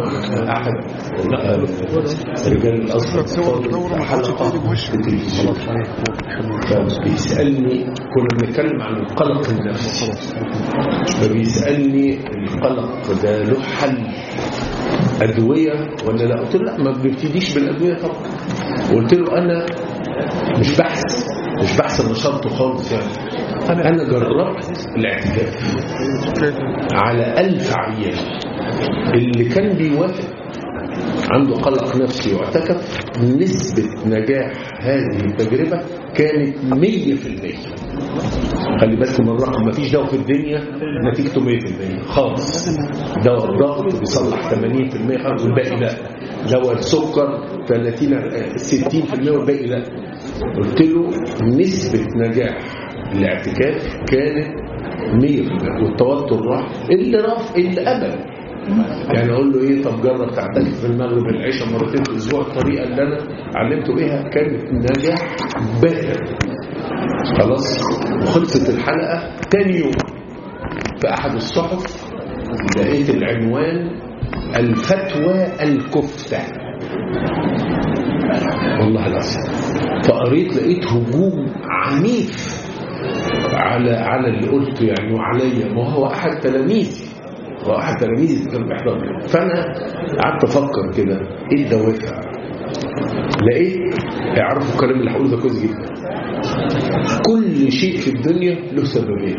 احد رجال الازهر في حلقه في التلفزيون فبيسالني كنا بنتكلم عن القلق النفسي فبيسالني القلق ده له حل ادويه ولا لا قلت له لا ما بنبتديش بالادويه طبعا وقلت له انا مش بحث مش بحث نشاطه خالص يعني انا جربت الاعتكاف على ألف عيان اللي كان بيوافق عنده قلق نفسي واعتكف نسبة نجاح هذه التجربة كانت 100% خلي بالكم من الرقم مفيش دواء في الدنيا نتيجته 100% خالص دواء الضغط بيصلح 80% خالص والباقي لا دواء السكر 30 60% والباقي لا قلت له نسبة نجاح الاعتكاف كانت 100% والتوتر راح اللي راح اللي قبل يعني اقول له ايه طب جرب تعتكف في المغرب العشاء مرتين في الاسبوع الطريقه اللي انا علمته بيها كانت نجاح باهر خلاص وخلصت الحلقه تاني يوم في احد الصحف لقيت العنوان الفتوى الكفته والله العظيم فقريت لقيت هجوم عنيف على على اللي قلته يعني وعليا ما هو احد تلاميذي هو احد تلاميذي كان بيحضر فانا قعدت افكر كده ايه الدوافع لقيت اعرفوا الكلام اللي هقوله ده كويس جدا كل شيء في الدنيا له سببين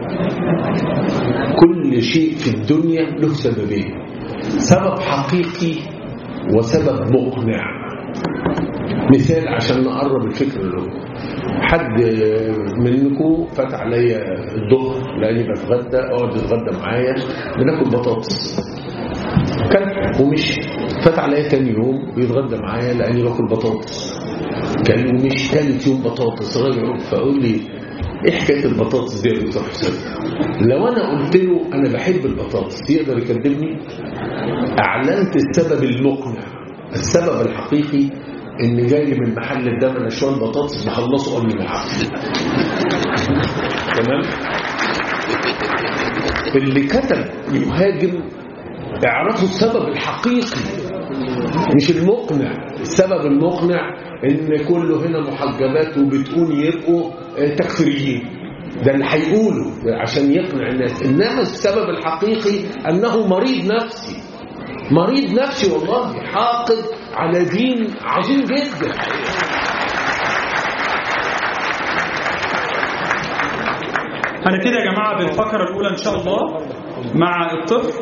كل شيء في الدنيا له سببين سبب حقيقي وسبب مقنع مثال عشان نقرب الفكر له حد منكم فات عليا الظهر لاني بتغدى اقعد يتغدى معايا بناكل بطاطس كان ومشي فات عليا تاني يوم بيتغدى معايا لاني باكل بطاطس كان ومش تالت يوم بطاطس راجع فاقول لي ايه حكايه البطاطس دي يا دكتور حسين لو انا قلت له انا بحب البطاطس يقدر يكذبني اعلنت السبب المقنع السبب الحقيقي ان جاي من محل الدم انا شويه بطاطس بخلصه قبل ما يعرف تمام اللي كتب يهاجم اعرفوا السبب الحقيقي مش المقنع السبب المقنع ان كله هنا محجبات وبتقول يبقوا تكفيريين ده اللي هيقوله عشان يقنع الناس انما السبب الحقيقي انه مريض نفسي مريض نفسي والله حاقد على دين عظيم جدا هنبتدي يا جماعة بالفقرة الأولى إن شاء الله مع الطفل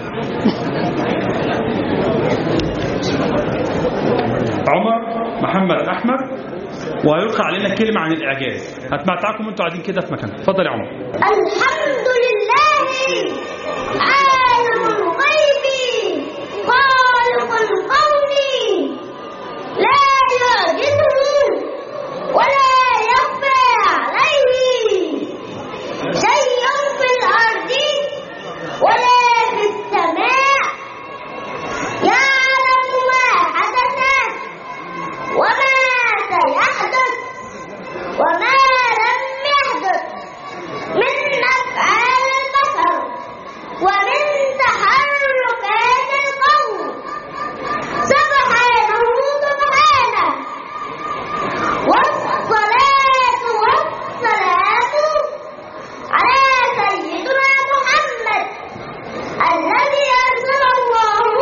عمر محمد أحمد وهيلقى علينا كلمة عن الإعجاز هتمتعكم وأنتوا قاعدين كده في مكانكم اتفضل يا عمر الحمد لله عالم الغيب خالق القول لا يعجزه ولا يخفى عليه شيء في الأرض ولا في السماء يعلم ما حدث وما سيحدث وما لم يحدث من أفعال البشر ومن تحركات القوم سبحانه سبحانه والصلاة والسلام على سيدنا محمد الذي أرسل الله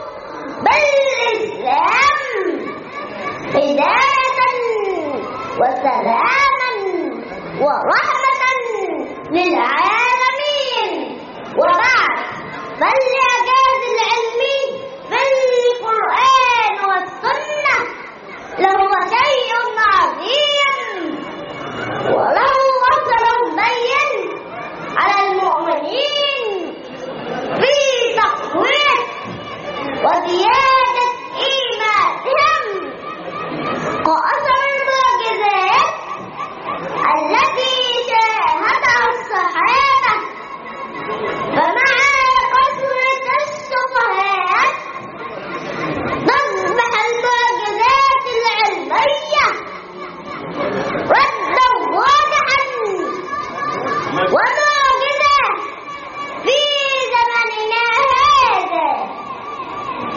بالإسلام هداية وسلاما ورحمة للعالمين وبعد فالإعجاز العلمي في القرآن والسنة لهو شيء عظيم وله أثر بين على المؤمنين في تقوية وزيادة إيمانهم كأثر المعجزات التي شاهدها الصحابة فمع كثرة السفهاء تصبح المعجزات العلمية ردا واضحا ومعجزة في زمننا هذا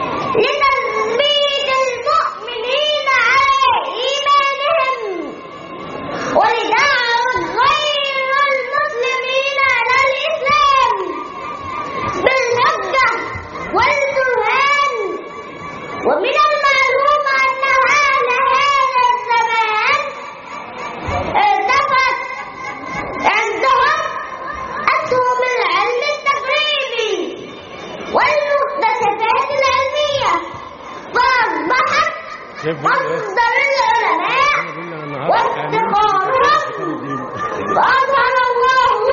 مصدر العلماء وافتقارهم وأظهر الله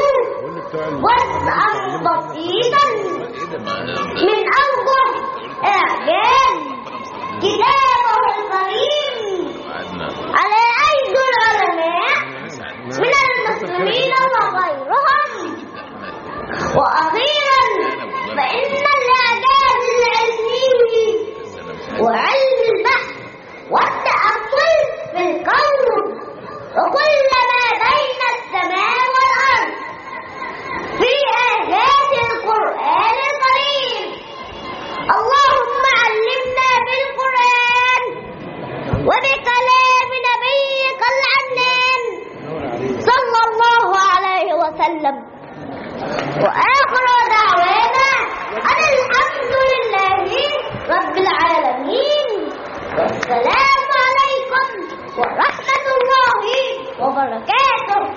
وسعا بسيطا من أوضح إعجاز كتابه الكريم على أيدي العلماء من المسلمين وغيرهم وأخيرا فإن الإعجاز العلمي وعلم البحث والتأصل في الكون وكل ما بين السماء والأرض في آيات القرآن الكريم اللهم علمنا بالقرآن وبكلام نبيك العدنان صلى الله عليه وسلم وآخر دعوانا أن الحمد لله رب العالمين والسلام عليكم ورحمة الله وبركاته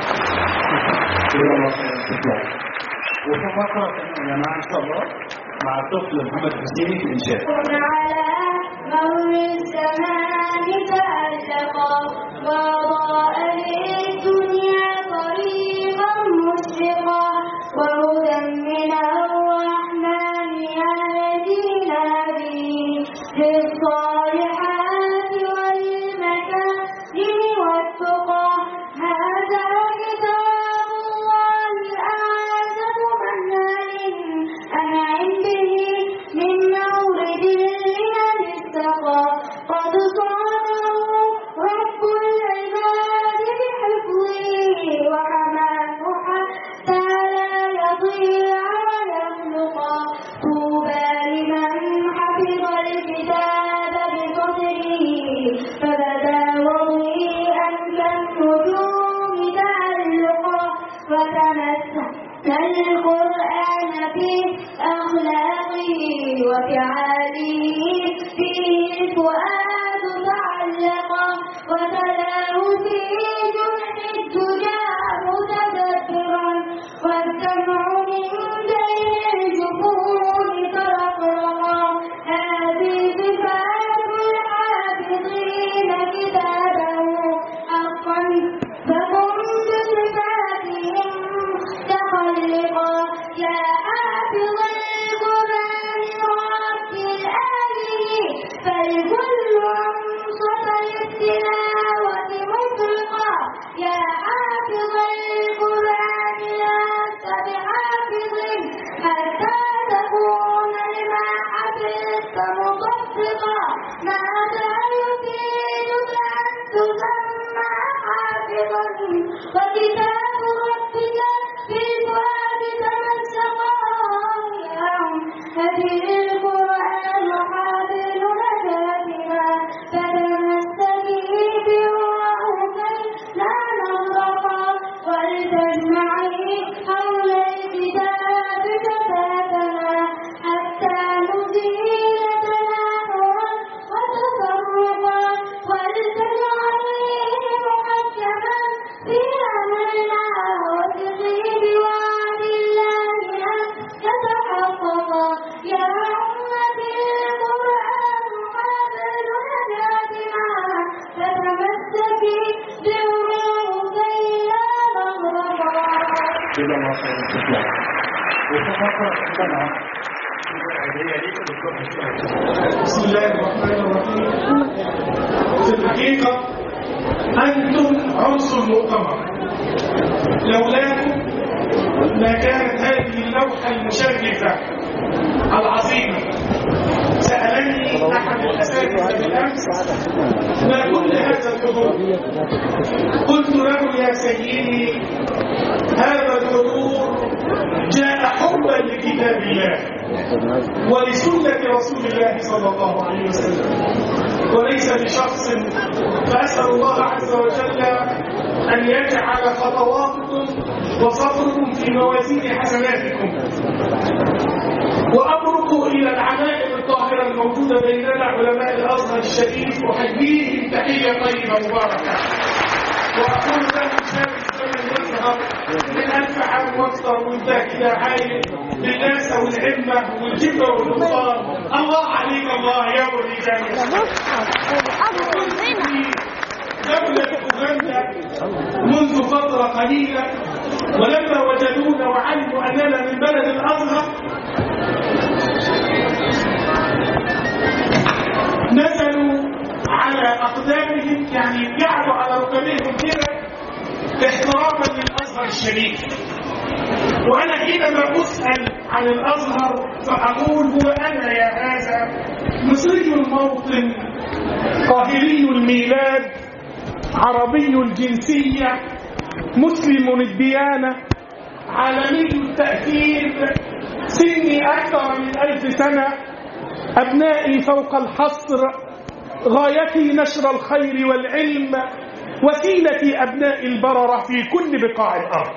وفقرة يا جماعة إن شاء الله مع الطفل محمد حسيني في الإنشاء على مر الزمان تألقا وضاء للدنيا طريقا مشرقا وهدى من الرحمن يهدينا به للصالحات والمكارم والتقى هذا كتاب الله أعزب منهل أنعم به من مورد لمن اتقى قد صانه رب العباد بحفظه وحماه حتى لا يضيع ويخلقا طوبى لمن حفظ الكتاب بقدره فبدا وضيئا كالنجوم تعلقا وتمسك القرآن في أخلاقه وفعاله فيه الفؤاد تعلقا وتلاه في جنح الدجى متدبرا والدمع من بين الجفون ترقرقا هذه صفات الحافظين كتابه حقا فكن بصفاتهم تخلقا يا حافظ القرآن ورتل آله فالكل أنصت للتلاوة مطلقا يا حافظ القرآن لست بحافظ حتى تكون لما حفظت مطبقا ماذا يفيدك أن تسمى حافظا وكتاب ربك في الفؤاد تمسقا يا هدي القرآن حافظ نجاتنا فتمسكي برواه كي لا نغرقا ولتجمعي حول الكتاب شفاتنا حتى نزيل تناحرا وتفرقا ولتجعليه محكما في أمرنا وثقي بوعد الله أن يتحققا يا أمتي القرآن حبل نجاتنا فتمسكي برواه كي لا نغرقا جزا الله خير الإسلام وفقرة عندنا هي ليك دكتور حسين بسم الله الرحمن الرحيم في الحقيقة أنتم عنصر المؤتمر لولاكم ما كانت هذه اللوحة المشرفة العظيمة سألني أحد الأساتذة بالأمس ما كل هذا الحضور قلت له يا سيدي هذا الحضور جاء حبا لكتاب الله ولسنة رسول الله صلى الله عليه وسلم وليس لشخص فأسأل الله عز وجل أن يجعل خطواتكم وصبركم في موازين حسناتكم وأبرك إلى العمائم الطاهرة الموجودة بيننا علماء الأزهر الشريف أحييهم تحية طيبة مباركة وأقول لهم شارك الزمن يظهر من ألف عام واكثر وانت كده عايل للناس والعمة والجبة والنصار الله عليك الله يا جابوا الرجال الأصغر هنا في دولة أوغندا منذ فترة قليلة ولما وجدونا وعلموا أننا من بلد الأزهر نزلوا على أقدامهم يعني قعدوا على ركبهم كده احتراما للأزهر الشريف وأنا حينما أسأل عن الأزهر فأقول هو أنا يا هذا مصري الموطن قاهري الميلاد عربي الجنسية مسلم الديانة عالمي التأثير سني أكثر من ألف سنة أبنائي فوق الحصر غايتي نشر الخير والعلم وسيلتي أبناء البررة في كل بقاع الأرض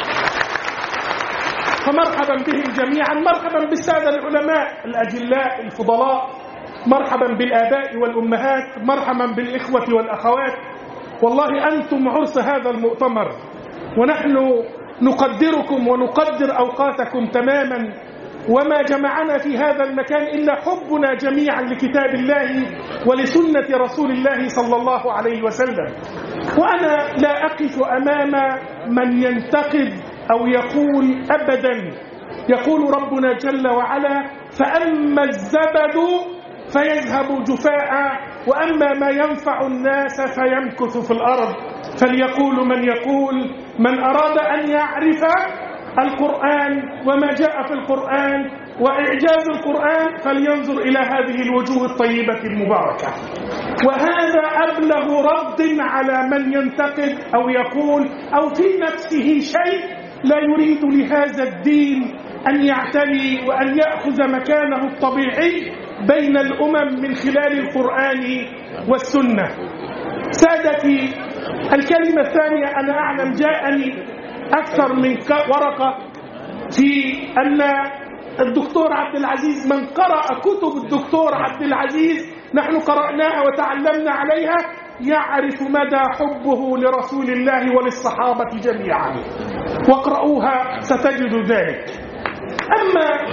فمرحبا بهم جميعا مرحبا بالسادة العلماء الأجلاء الفضلاء مرحبا بالآباء والأمهات مرحبا بالإخوة والأخوات والله أنتم عرس هذا المؤتمر ونحن نقدركم ونقدر أوقاتكم تماما وما جمعنا في هذا المكان إلا حبنا جميعا لكتاب الله ولسنة رسول الله صلى الله عليه وسلم وأنا لا أقف أمام من ينتقد أو يقول أبدا يقول ربنا جل وعلا فأما الزبد فيذهب جفاء وأما ما ينفع الناس فيمكث في الأرض فليقول من يقول من أراد أن يعرف القرآن وما جاء في القرآن وإعجاز القرآن فلينظر إلى هذه الوجوه الطيبة المباركة وهذا أبلغ رد على من ينتقد أو يقول أو في نفسه شيء لا يريد لهذا الدين أن يعتلي وأن يأخذ مكانه الطبيعي بين الأمم من خلال القرآن والسنة سادتي الكلمة الثانية أنا أعلم جاءني أكثر من ك- ورقة في أن الدكتور عبد العزيز من قرأ كتب الدكتور عبد العزيز نحن قرأناها وتعلمنا عليها يعرف مدى حبه لرسول الله وللصحابة جميعا واقرأوها ستجد ذلك أما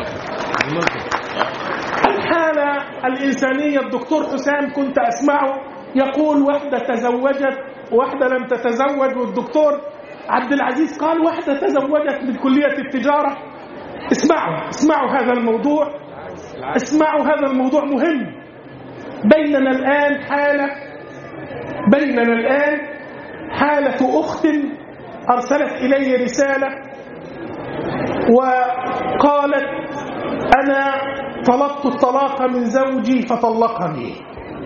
الحالة الإنسانية الدكتور حسام كنت أسمعه يقول واحدة تزوجت واحدة لم تتزوج والدكتور عبد العزيز قال واحدة تزوجت من كلية التجارة اسمعوا اسمعوا هذا الموضوع اسمعوا هذا الموضوع مهم بيننا الآن حالة بيننا الآن حالة أخت أرسلت إلي رسالة وقالت أنا طلبت الطلاق من زوجي فطلقني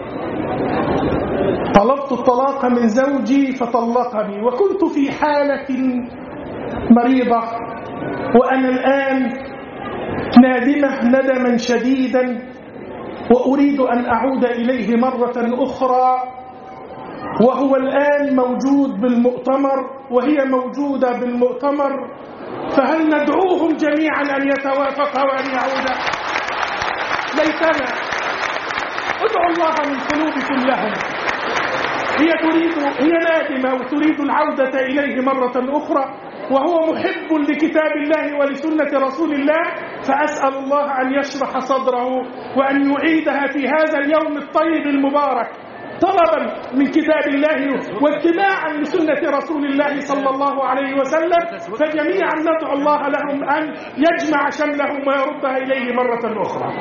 طلبت الطلاق من زوجي فطلقني وكنت في حالة مريضة وأنا الآن نادمة ندما شديدا وأريد أن أعود إليه مرة أخرى وهو الآن موجود بالمؤتمر وهي موجودة بالمؤتمر فهل ندعوهم جميعا أن يتوافقوا وأن يعودا ليتنا ادعوا الله من قلوبكم لهم هي تريد هي نادمة وتريد العودة إليه مرة أخرى وهو محب لكتاب الله ولسنة رسول الله فأسأل الله أن يشرح صدره وأن يعيدها في هذا اليوم الطيب المبارك طلبا من كتاب الله واتباعا لسنة رسول الله صلى الله عليه وسلم فجميعا ندعو الله لهم أن يجمع شملهم ويردها إليه مرة أخرى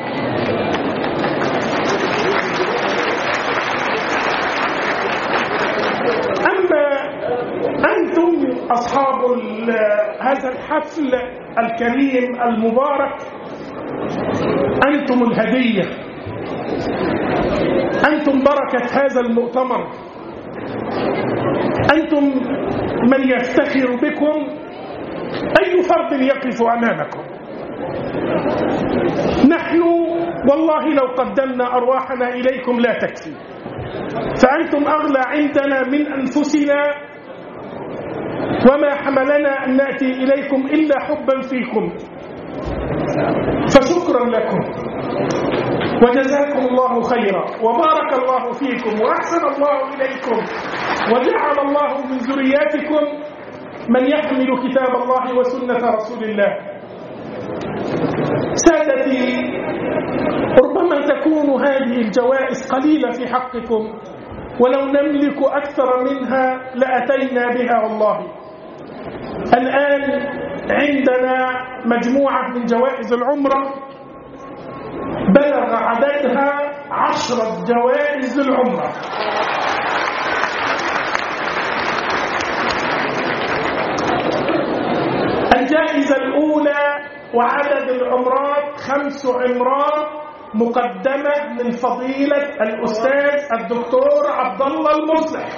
أما أنتم أصحاب ال- هذا الحفل الكريم المبارك أنتم الهدية أنتم بركة هذا المؤتمر أنتم من يفتخر بكم أي فرد يقف أمامكم نحن والله لو قدمنا أرواحنا إليكم لا تكفي فأنتم أغلى عندنا من أنفسنا وما حملنا أن نأتي إليكم إلا حبا فيكم فشكرا لكم وجزاكم الله خيرا وبارك الله فيكم وأحسن الله إليكم وجعل الله من ذرياتكم من يحمل كتاب الله وسنة رسول الله سادتي ربما تكون هذه الجوائز قليلة في حقكم ولو نملك أكثر منها لأتينا بها والله الآن عندنا مجموعة من جوائز العمرة بلغ عددها عشرة جوائز العمرة الجائزة الأولى وعدد العمرات خمس عمرات مقدمة من فضيلة الأستاذ الدكتور عبد الله المصلح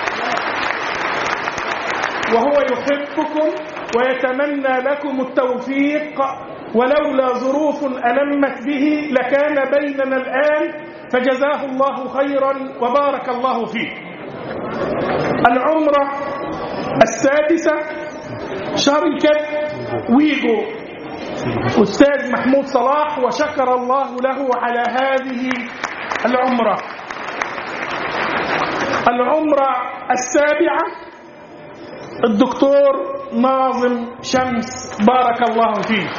وهو يحبكم ويتمنى لكم التوفيق ولولا ظروف ألمت به لكان بيننا الآن فجزاه الله خيرا وبارك الله فيه العمرة السادسة شركة ويجو أستاذ محمود صلاح وشكر الله له على هذه العمرة العمرة السابعة الدكتور ناظم شمس بارك الله فيه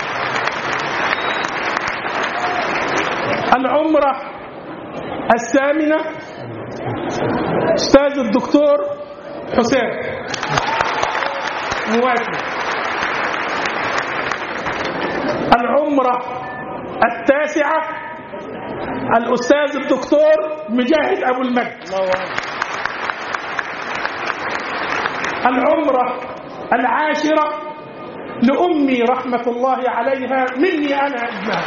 العمرة الثامنة أستاذ الدكتور حسين موافق العمرة التاسعة الأستاذ الدكتور مجاهد أبو المجد العمرة العاشرة لأمي رحمة الله عليها مني أنا ابنها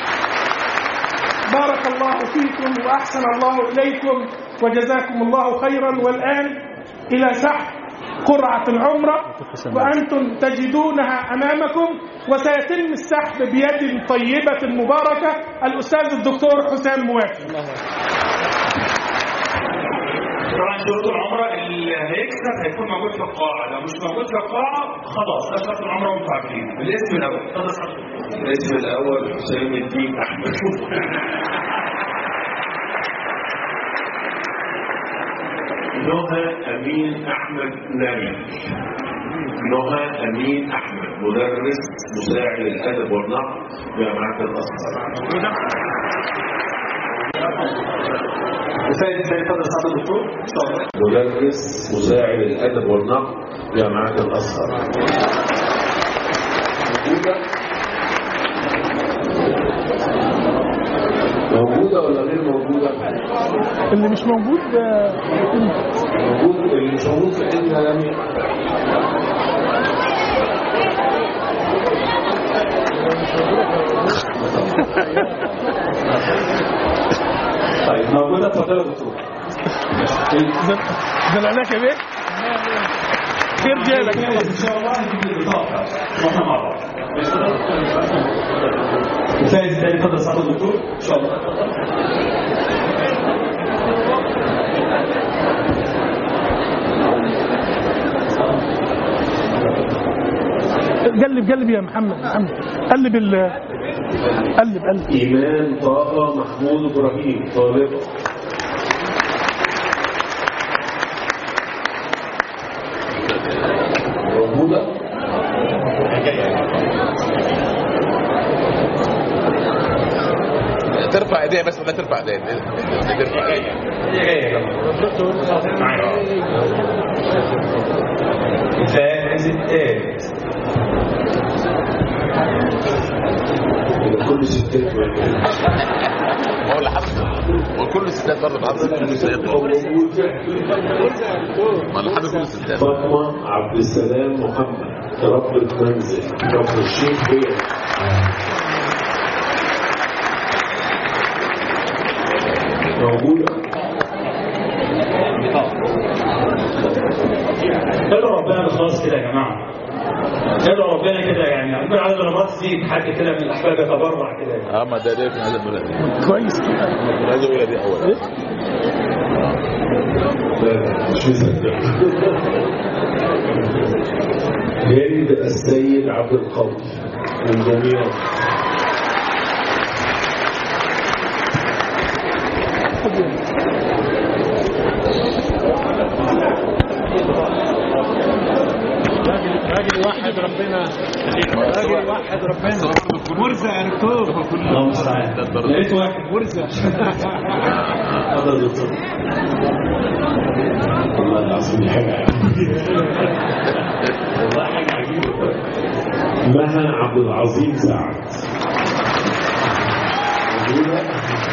بارك الله فيكم وأحسن الله إليكم وجزاكم الله خيرا والآن إلى سحب قرعة العمرة وأنتم تجدونها أمامكم وسيتم السحب بيد طيبة مباركة الأستاذ الدكتور حسام موافق طبعا شروط العمره اللي هيكسب هيكون موجود في القاعه لو مش موجود في القاعه خلاص ده شرط العمره وانتم عارفين الاسم الاول اتفضل صح الاسم الاول حسام الدين احمد نهى امين احمد نبي نهى امين احمد مدرس مساعد الادب والنقد جامعه الازهر السيد الثاني اتفضل صح الدكتور اتفضل مدرس مساعد الادب والنقد جامعه الازهر موجوده موجوده ولا غير موجوده اللي مش موجود آه، موجود اللي مش موجود في علم العالمي طيب موجوده اتفضل يا دكتور زلعناك يا بيه خير جالك ان شاء الله هنجيب البطاقه واحنا مع بعض السيد الثاني اتفضل صح الدكتور ان شاء الله قلب قلب يا محمد محمد قلب ال قلب قلب ايمان طه محمود ابراهيم طالبه موجوده ترفع ايديها بس ولا ترفع ايديها ترفع الفائز الثالث كل ستات هو اللي حصل وكل الستات برضه حصل كل الستات موجود ما اللي حصل كل الستات فاطمه عبد السلام محمد ربة منزل كفر الشيخ هي موجوده ادعوا ربنا خلاص كده يا جماعه ادعوا ربنا كده يعني ممكن عدد الامراض تزيد حد كده من الاحباب يتبرع كده يعني. اه ما ده ده في هذا البلد كويس كده هذا البلد دي اول لا لا مش مصدق هند السيد عبد القوي من دمياط راجل واحد ربنا راجل واحد ربنا مرزق يا دكتور الله المستعان لقيت واحد مرزق اتفضل يا دكتور والله العظيم دي حاجه والله حاجه عجيبه مها عبد العظيم سعد موجوده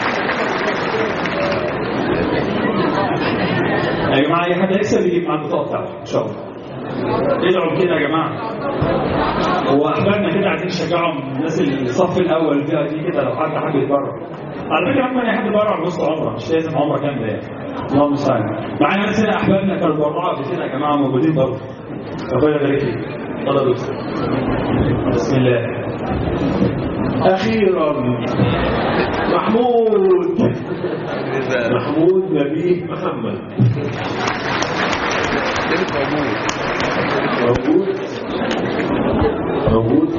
يا جماعه اي حد هيكسب يجيب معاه البطاقه بتاعته ان شاء الله ادعوا كده يا جماعه هو احبابنا كده عايزين نشجعهم الناس اللي الصف الاول فيها دي كده لو حد حب يتبرع على فكره ممكن اي حد يتبرع بنص عمره مش لازم عمره كامله يعني الله المستعان معانا ناس هنا احبابنا كانوا بيتبرعوا قبل كده يا جماعه موجودين برضه ربنا يبارك فيك اتفضل يا دكتور بسم الله اخيرا محمود محمود نبيه محمد موجود موجود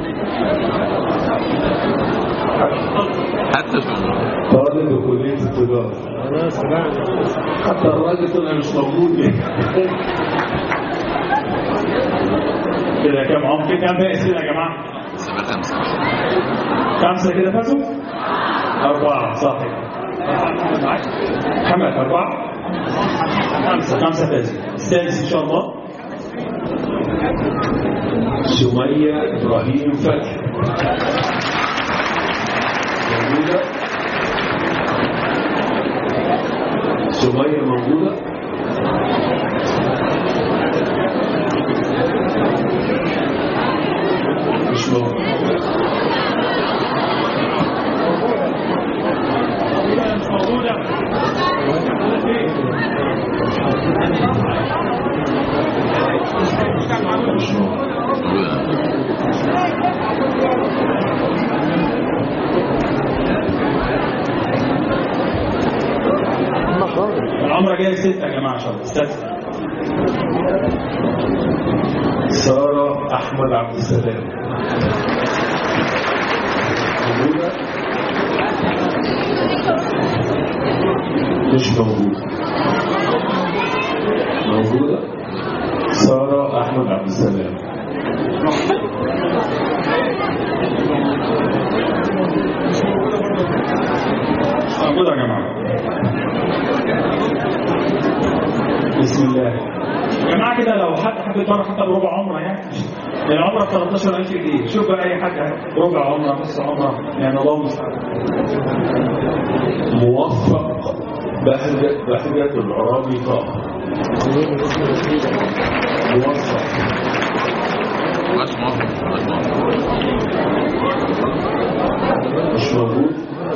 حتى شو طالب بكلية التجارة حتى الراجل طلع مش موجود كده كام عمر كام باقي كده يا جماعه سبعة خمسة خمسة كده فاتوا أربعة صح محمد أربعة خمسة خمسة فاتوا السادس إن شاء الله سمية إبراهيم فتحي موجودة سمية موجودة مش موجودة مش موجودة العمرة جاية ستة يا جماعة إن شاء الله ستة سارة أحمد عبد السلام موجودة مش موجودة موجودة سارة أحمد عبد السلام موجودة يا جماعة بسم الله يا جماعة كده لو حد حب يتبرع حتى بربع عمرة يعني العمرة ب 13000 جنيه شوف بقى أي حاجة ربع عمرة نص عمرة يعني الله المستعان موفق بهجة بهجة العرابي طه موفق مش موافق مش موافق مش موجود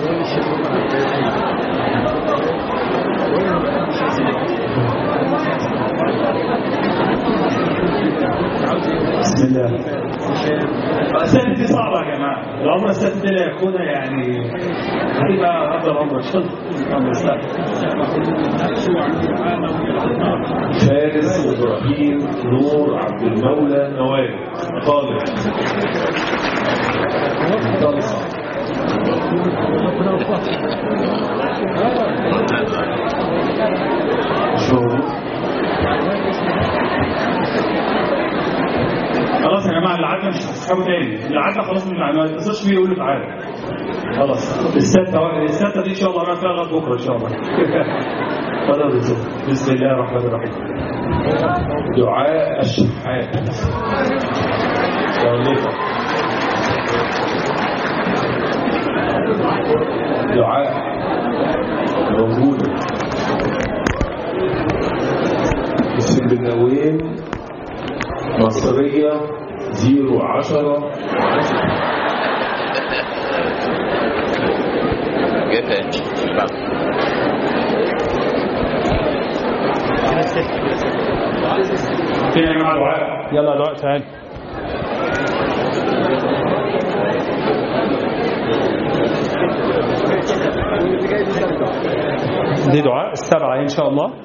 بسم الله السنة دي صعبة يا جماعة العمرة السنة دي لا يكون يعني هتبقى أفضل عمرة إن شاء الله فارس إبراهيم نور عبد المولى نوال طالب طلحة مش موجود خلاص يا جماعة اللي عدى مش هتسحبه تاني اللي عدى خلاص من ما يتصلش بيه يقول له تعالى خلاص الستة الستة دي إن شاء الله أنا فيها لغاية بكرة إن شاء الله اتفضل يا دكتور. بسم الله الرحمن الرحيم دعاء الشحات طالبة دعاء موجودة السنبلاوين مصرية زيرو عشرة جاي تاني بعد فين يا جماعة دعاء يلا دعاء تعال دي دعاء السبعة إن شاء الله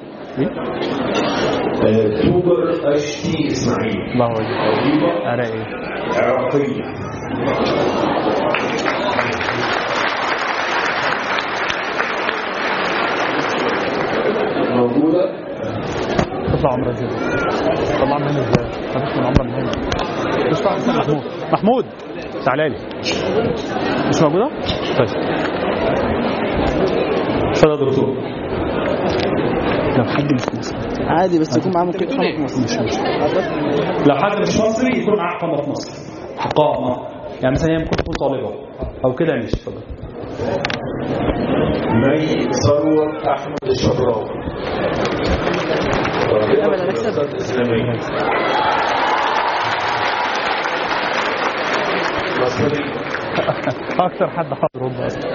آه، توبر أشتي إسماعيل الله أكبر طبيبة أنا إيه عراقية موجودة تطلع عمرة ازاي تطلع من هنا ازاي هتطلع من عمرة من هنا مش محمود محمود تعالى لي مش موجوده طيب اتفضل يا دكتور لو حد مش مصري عادي بس يكون معاه ممكن إقامة في مصر مش مش لو حد مش مصري يكون معاه اقامه في مصر اقامه يعني مثلا هي ممكن تكون طالبه او كده مش اتفضل مي ثروت احمد الشبراوي أبدا نكسب. اسلاميه مصري اكتر حد حاضر هم اصلا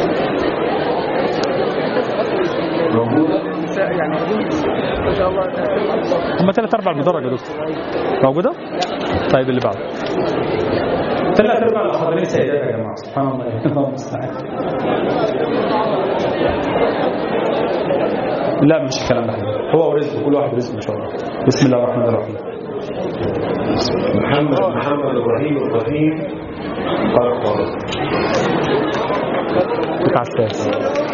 موجوده يعني ما شاء الله هم ثلاث ارباع المدرج يا دكتور موجوده طيب اللي بعده ثلاث ارباع الحاضرين سيدات يا جماعه سبحان الله الله المستعان لا مش الكلام ده هو ورزقه كل واحد رزقه ان شاء الله بسم الله الرحمن الرحيم محمد محمد ابراهيم ابراهيم فرق بتاع الساس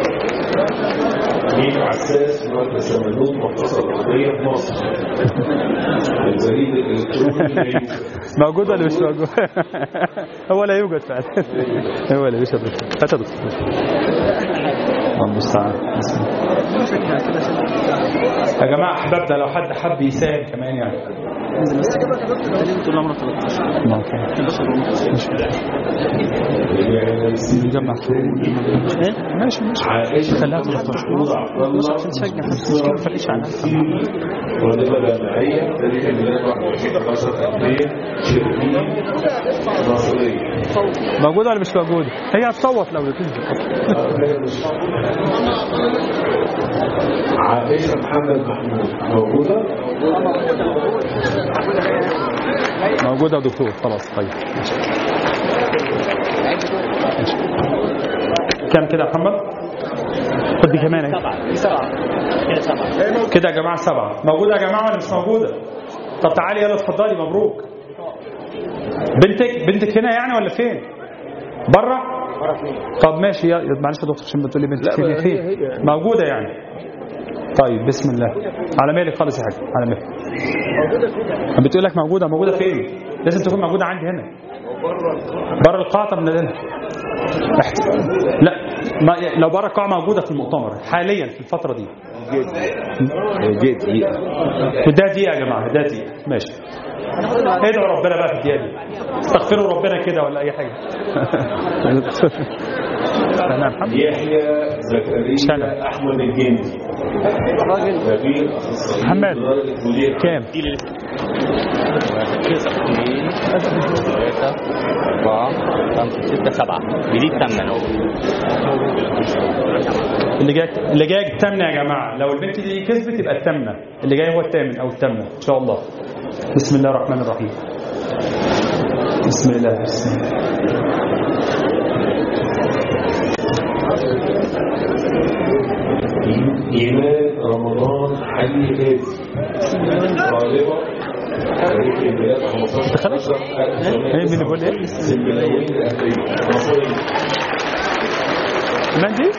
مين عساس مركز صندوق مختصر القضية في مصر البريد الإلكتروني لا يوجد. موجود ولا مش موجود؟ هو لا يوجد فعلا هو لا يوجد هات يا دكتور الله المستعان بسم الله. يا جماعه احبابنا لو حد حب يساهم كمان يعني طول عمرك 13 الله يكرمك. نجمع ايه؟ ماشي ماشي عائشة خليها 13 عبد الله عشان تشجع حد ما تفرقش عنها والدة جامعية تاريخ الميلاد 21 11 2000 شربين مصرية موجودة ولا مش موجودة؟ هي هتصوت لو تنزل عائشة محمد محمود موجودة موجودة يا دكتور خلاص طيب ماشي. ماشي. كم كده يا محمد؟ خد دي كمان اهي سبعة كده سبعة كده يا جماعة سبعة موجودة يا جماعة ولا مش موجودة؟ طب تعالي يلا اتفضلي مبروك بنتك بنتك هنا يعني ولا فين؟ بره؟ طب ماشي يا معلش يا دكتور عشان بتقولي بنتك فين فين؟ موجودة يعني طيب بسم الله على مالك خالص يا حاج على مالك بتقول لك موجودة موجودة فين؟ لازم تكون موجودة عندي هنا بره القاعة طب نقلها احت... لا ما... لو بره القاعة موجودة في المؤتمر حاليا في الفترة دي جيت دقيقة وده دقيقة يا جماعة ده دقيقة ماشي ادعوا ربنا بقى في الدقيقة دي استغفروا ربنا كده ولا أي حاجة أنا محمد يحيى شنب. زكريا أحمد الجندي نبيل أخصائي محمد. إدارة مدير كام؟ ثلاثة أربعة خمسة ستة سبعة جديد تمن أهو اللي جاي اللي جاي الثامنة يا جماعة لو البنت دي كسبت يبقى الثامنة اللي جاي هو الثامن أو الثامنة إن شاء الله بسم الله الرحمن الرحيم بسم الله بسم الله إيمان رمضان حي غازي طالبة تاريخ الميلاد 15 ايه مين اللي بيقول ايه؟ سلملاوية الأهلية مصرية من دي؟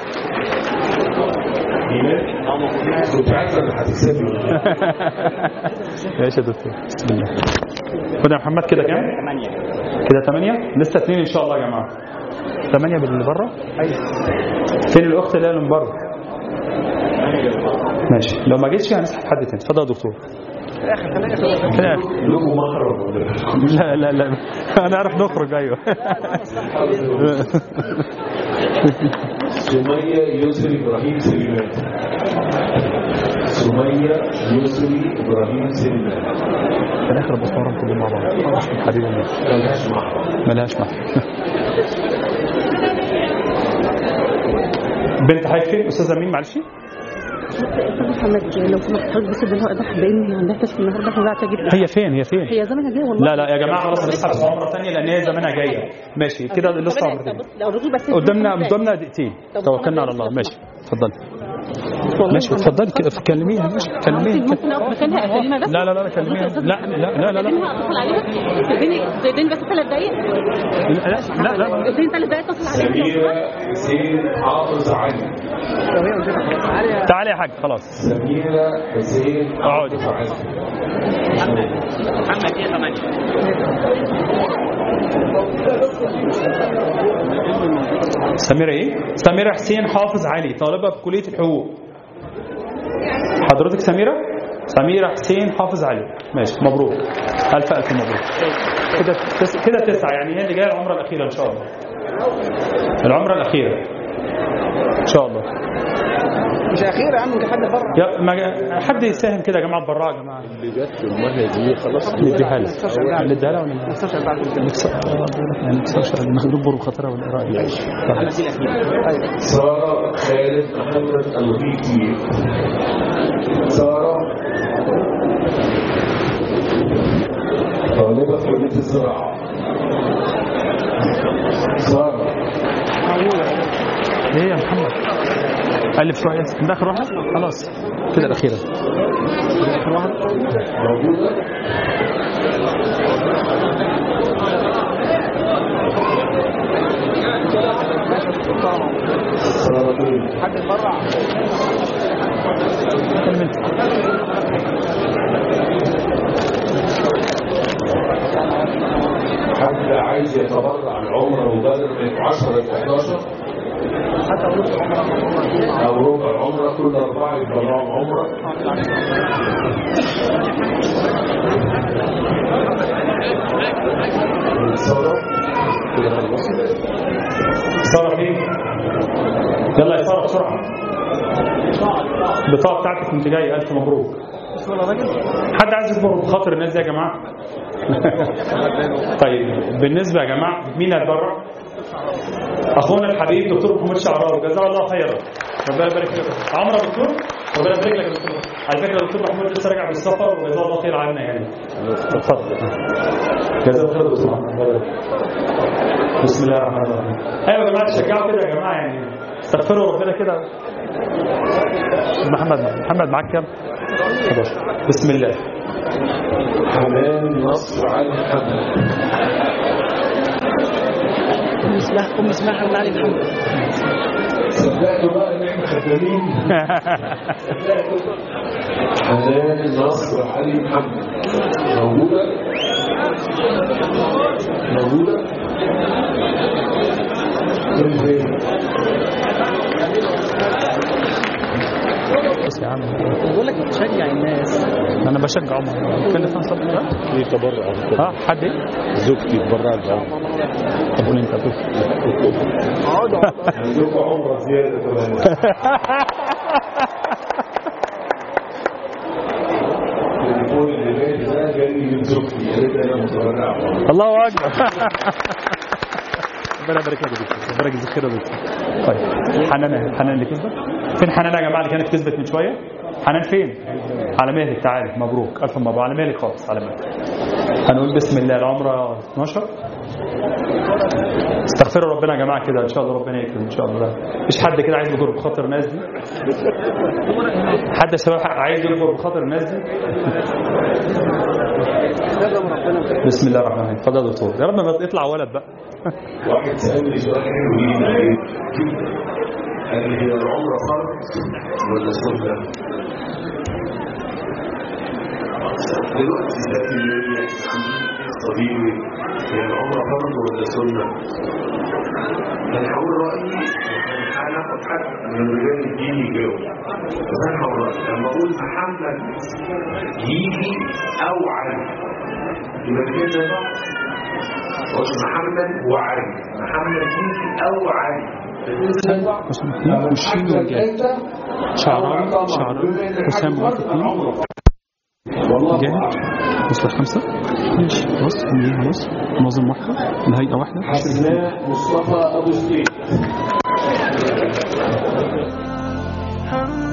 إيمان كنت عارفة إن هتكسبي ماشي يا دكتور بسم الله خد يا محمد كده كام؟ ثمانية كده ثمانية لسه اثنين ان شاء الله يا جماعة ثمانية باللي بره؟ فين الأخت اللي هي اللي من بره؟ ماشي لو ما جيتش هنسحب حد تاني اتفضل يا دكتور في الآخر لكم مخرج ولا لا لا لا هنعرف نخرج ايوه سمية يسري إبراهيم سليمان سمية يسري إبراهيم سليمان في الاخر بصورهم كلهم مع بعض حبيبي النبي. ملهاش محرم ملهاش معنى بنت حضرتك فين استاذه مين معلش استاذ محمد لو سمحت حضرتك بس اديلها ايضاح بان عندها كشف النهارده فبعت اجيب هي فين هي فين هي زمانها جايه والله لا لا يا جماعه خلاص هنسحب في عمره ثانيه لان هي زمانها جايه ماشي كده لسه عمره تانية. لو الراجل بس قدامنا قدامنا دقيقتين توكلنا على الله ماشي اتفضلي ماشي اتفضلي كده كلميها ماشي كلميها ممكن اقف مكانها اكلمها بس لا لا لا كلميها لا لا لا لا لا اكلمها اتصل عليها تديني تديني بس ثلاث دقايق لا لا لا اديني ثلاث دقايق اتصل عليها سميرة حسين حافظ علي تعالي يا حاج خلاص سميرة حسين اقعدي. حافظ علي محمد هي ثمانية سميرة ايه؟ سميرة حسين حافظ علي طالبة بكلية الحقوق حضرتك سميرة؟ سميرة حسين حافظ علي ماشي مبروك ألف ألف مبروك كده تس... كده تسعة يعني هي اللي جاية العمرة الأخيرة إن شاء الله العمرة الأخيرة إن شاء الله مش اخير يا عم انت حد بره يا ما جا- حد يساهم كده يا جماعة براء يا جماعة اللي جت المية دي خلاص نديها لها نديها لها ولا نكسر يعني نكسر نخرج بخاطرها ولا ايه رأيك؟ سارة خالد محمد الغيثي سارة طالبة في كلية الزراعة سارة ايه يا محمد ألف شوية ده آخر واحد خلاص كده الأخيرة آخر واحد موجودة سارة مين؟ حد بره حد عايز يتبرع العمرة وبدل من 10 ل 11 أو ربع عمرة كل أربعة يتبرعوا عمرة سارة كده خلصت سارة فين؟ يلا يا سارة بسرعة البطاقة بتاعتك وانت جاي ألف مبروك حد عايز يكبر بخاطر الناس دي يا جماعة؟ طيب بالنسبة يا جماعة مين هيتبرع؟ أخونا الحبيب دكتور محمود شعراوي جزاه الله خيرا ربنا يبارك فيك عمرو يا دكتور ربنا يبارك لك يا دكتور على فكرة دكتور محمود لسه راجع من السفر وجزاه الله خير عنا يعني اتفضل جزاه الله خير دكتور محمود بسم الله الرحمن الرحيم ايوه يا جماعه تشجعوا كده يا جماعه يعني استغفروا ربنا كده محمد محمد معاك كام 11 بسم الله حنان نصر علي محمد ام اسمها ام اسمها حمد علي محمد صدقتوا بقى ان احنا خدامين حنان نصر علي محمد موجودة موجودة فين فين بس يا عم بقول لك تشجع الناس انا بشجع عمر كان فين صبر في تبرع ها حد ايه زوجتي تبرعت بعمرة طب قول انت قول عندكم عمرة زيادة كمان التليفون اللي جاي ده جاي من زوجتي يا ريت انا متبرع الله اكبر ربنا يبارك لك يا دكتور ربنا يجزيك خير يا دكتور طيب حنان حنان اللي كسبت فين حنان يا جماعه اللي كانت كسبت من شويه حنان فين على مهلك تعالي مبروك الف مبروك على مهلك خالص على مهلك هنقول بسم الله العمره 12 استغفروا ربنا يا جماعه كده ان شاء الله ربنا يكرم ان شاء الله مفيش حد كده عايز يجر بخاطر الناس دي حد يا شباب عايز يجر بخاطر الناس دي بسم الله الرحمن الرحيم اتفضل يا دكتور يا رب ما يطلع ولد بقى واحد سألني سؤال حلو جدا قال لي هي العمرة فرض ولا سنة؟ دلوقتي دلوقتي اللي صديقي هي العمرة فرض ولا سنة؟ أنا هقول رأيي هناخد حد من رجال الدين يجاوب بس أنا هقول رأيي لما أقول محمد يجي أو علي يبقى الاثنين زي بعض قلت محمد وعلي محمد يجي او علي مشيل وجاي شعراوي شعراوي حسام موافق والله جاهد وصل خمسة ماشي خلاص نجيب خلاص منظم واحدة الهيئة واحدة حسناء مصطفى ابو زيد हम